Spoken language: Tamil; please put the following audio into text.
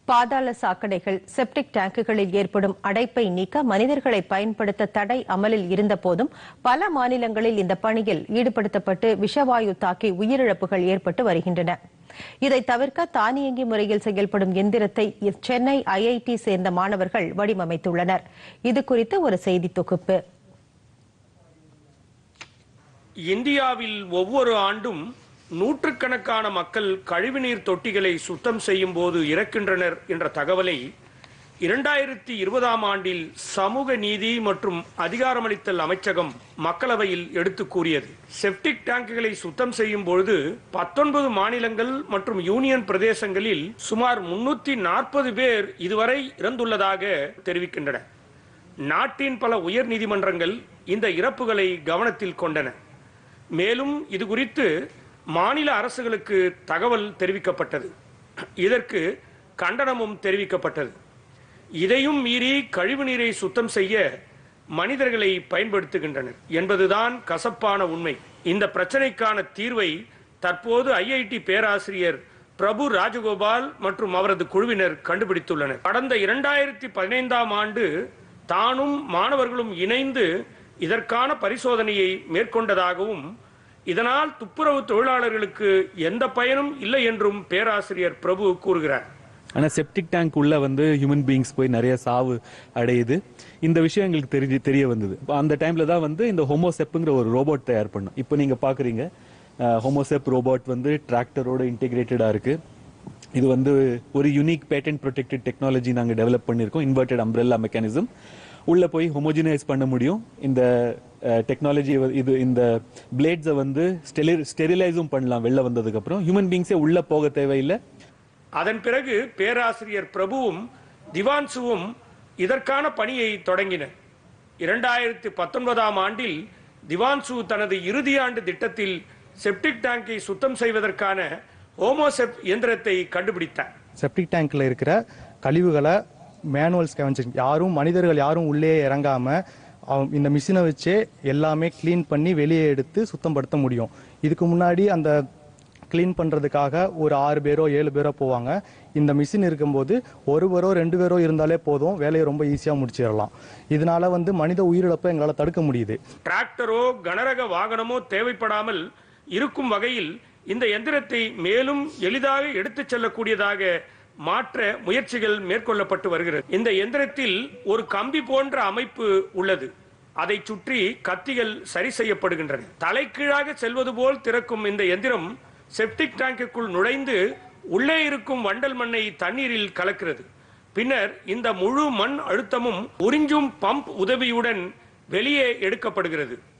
பாதாள சாக்கடைகள் செப்டிக் டேங்குகளில் ஏற்படும் அடைப்பை நீக்க மனிதர்களை பயன்படுத்த தடை அமலில் இருந்தபோதும் பல மாநிலங்களில் இந்த பணியில் ஈடுபடுத்தப்பட்டு விஷவாயு தாக்கி உயிரிழப்புகள் ஏற்பட்டு வருகின்றன இதை தவிர்க்க தானியங்கி முறையில் செயல்படும் எந்திரத்தை சென்னை ஐஐடி சேர்ந்த மாணவர்கள் வடிவமைத்துள்ளனர் இது குறித்து ஒரு செய்தி தொகுப்பு இந்தியாவில் ஒவ்வொரு ஆண்டும் நூற்றுக்கணக்கான மக்கள் கழிவுநீர் தொட்டிகளை சுத்தம் செய்யும் போது இறக்கின்றனர் என்ற தகவலை இரண்டாயிரத்தி இருபதாம் ஆண்டில் சமூக நீதி மற்றும் அதிகாரமளித்தல் அமைச்சகம் மக்களவையில் எடுத்து கூறியது செப்டிக் டேங்குகளை சுத்தம் செய்யும் பொழுது பத்தொன்பது மாநிலங்கள் மற்றும் யூனியன் பிரதேசங்களில் சுமார் முன்னூத்தி நாற்பது பேர் இதுவரை இறந்துள்ளதாக தெரிவிக்கின்றன நாட்டின் பல உயர் நீதிமன்றங்கள் இந்த இறப்புகளை கவனத்தில் கொண்டன மேலும் இது குறித்து மாநில அரசுகளுக்கு தகவல் தெரிவிக்கப்பட்டது இதற்கு கண்டனமும் தெரிவிக்கப்பட்டது இதையும் மீறி கழிவுநீரை சுத்தம் செய்ய மனிதர்களை பயன்படுத்துகின்றனர் என்பதுதான் கசப்பான உண்மை இந்த பிரச்சனைக்கான தீர்வை தற்போது ஐஐடி பேராசிரியர் பிரபு ராஜகோபால் மற்றும் அவரது குழுவினர் கண்டுபிடித்துள்ளனர் கடந்த இரண்டாயிரத்தி பதினைந்தாம் ஆண்டு தானும் மாணவர்களும் இணைந்து இதற்கான பரிசோதனையை மேற்கொண்டதாகவும் இதனால் துப்புரவு தொழிலாளர்களுக்கு எந்த பயனும் இல்லை என்றும் பேராசிரியர் பிரபு கூறுகிறார் ஆனால் செப்டிக் டேங்க் உள்ள வந்து ஹியூமன் பீயிங்ஸ் போய் நிறைய சாவு அடையுது இந்த விஷயம் எங்களுக்கு தெரிஞ்சு தெரிய வந்தது அப்ப அந்த டைம்ல தான் வந்து இந்த ஹோமோசெப்புங்கிற ஒரு ரோபோட் தயார் பண்ணோம் இப்போ நீங்க பாக்குறீங்க ஹோமோசெப் ரோபோட் வந்து டிராக்டரோட இன்டிகிரேட்டடா இருக்கு இது வந்து ஒரு யூனிக் பேட்டன்ட் ப்ரொடெக்டட் டெக்னாலஜி நாங்க டெவலப் பண்ணியிருக்கோம் இன்வெர்டட் அம்ப்ரெல்லா மெக்கானிசம் உள்ள போய் ஹோமோஜினைஸ் பண்ண முடியும் இந்த டெக்னாலஜி இது இந்த பிளேட்ஸை வந்து ஸ்டெரிலைஸும் பண்ணலாம் வெளில வந்ததுக்கு அப்புறம் ஹியூமன் பீங்ஸே உள்ள போக தேவையில்லை அதன் பிறகு பேராசிரியர் பிரபுவும் திவான்சுவும் இதற்கான பணியை தொடங்கினர் இரண்டாயிரத்தி பத்தொன்பதாம் ஆண்டில் திவான்சு தனது இறுதி ஆண்டு திட்டத்தில் செப்டிக் டேங்கை சுத்தம் செய்வதற்கான ஹோமோசெப் இயந்திரத்தை கண்டுபிடித்தார் செப்டிக் டேங்க்ல இருக்கிற கழிவுகளை மேனுவல் ஸ்கேவன்சிங் யாரும் மனிதர்கள் யாரும் உள்ளே இறங்காம அவ- இந்த மிஷினை வச்சே எல்லாமே க்ளீன் பண்ணி வெளியே எடுத்து சுத்தப்படுத்த முடியும் இதுக்கு முன்னாடி அந்த க்ளீன் பண்றதுக்காக ஒரு ஆறு பேரோ ஏழு பேரோ போவாங்க இந்த மிஷின் இருக்கும்போது ஒருவரோ ரெண்டு பேரோ இருந்தாலே போதும் வேலையை ரொம்ப ஈஸியா முடிச்சிடலாம் இதனால வந்து மனித உயிரிழப்பை எங்களால் தடுக்க முடியுது டிராக்டரோ கனரக வாகனமோ தேவைப்படாமல் இருக்கும் வகையில் இந்த எந்திரத்தை மேலும் எளிதாக எடுத்துச் செல்லக்கூடியதாக மாற்ற முயற்சிகள் மேற்கொள்ளப்பட்டு வருகிறது இந்த எந்திரத்தில் ஒரு கம்பி போன்ற அமைப்பு உள்ளது அதை சுற்றி கத்திகள் சரி செய்யப்படுகின்றன தலைகீழாக செல்வது போல் திறக்கும் இந்த எந்திரம் செப்டிக் டேங்குக்குள் நுழைந்து உள்ளே இருக்கும் வண்டல் மண்ணை தண்ணீரில் கலக்கிறது பின்னர் இந்த முழு மண் அழுத்தமும் உறிஞ்சும் பம்ப் உதவியுடன் வெளியே எடுக்கப்படுகிறது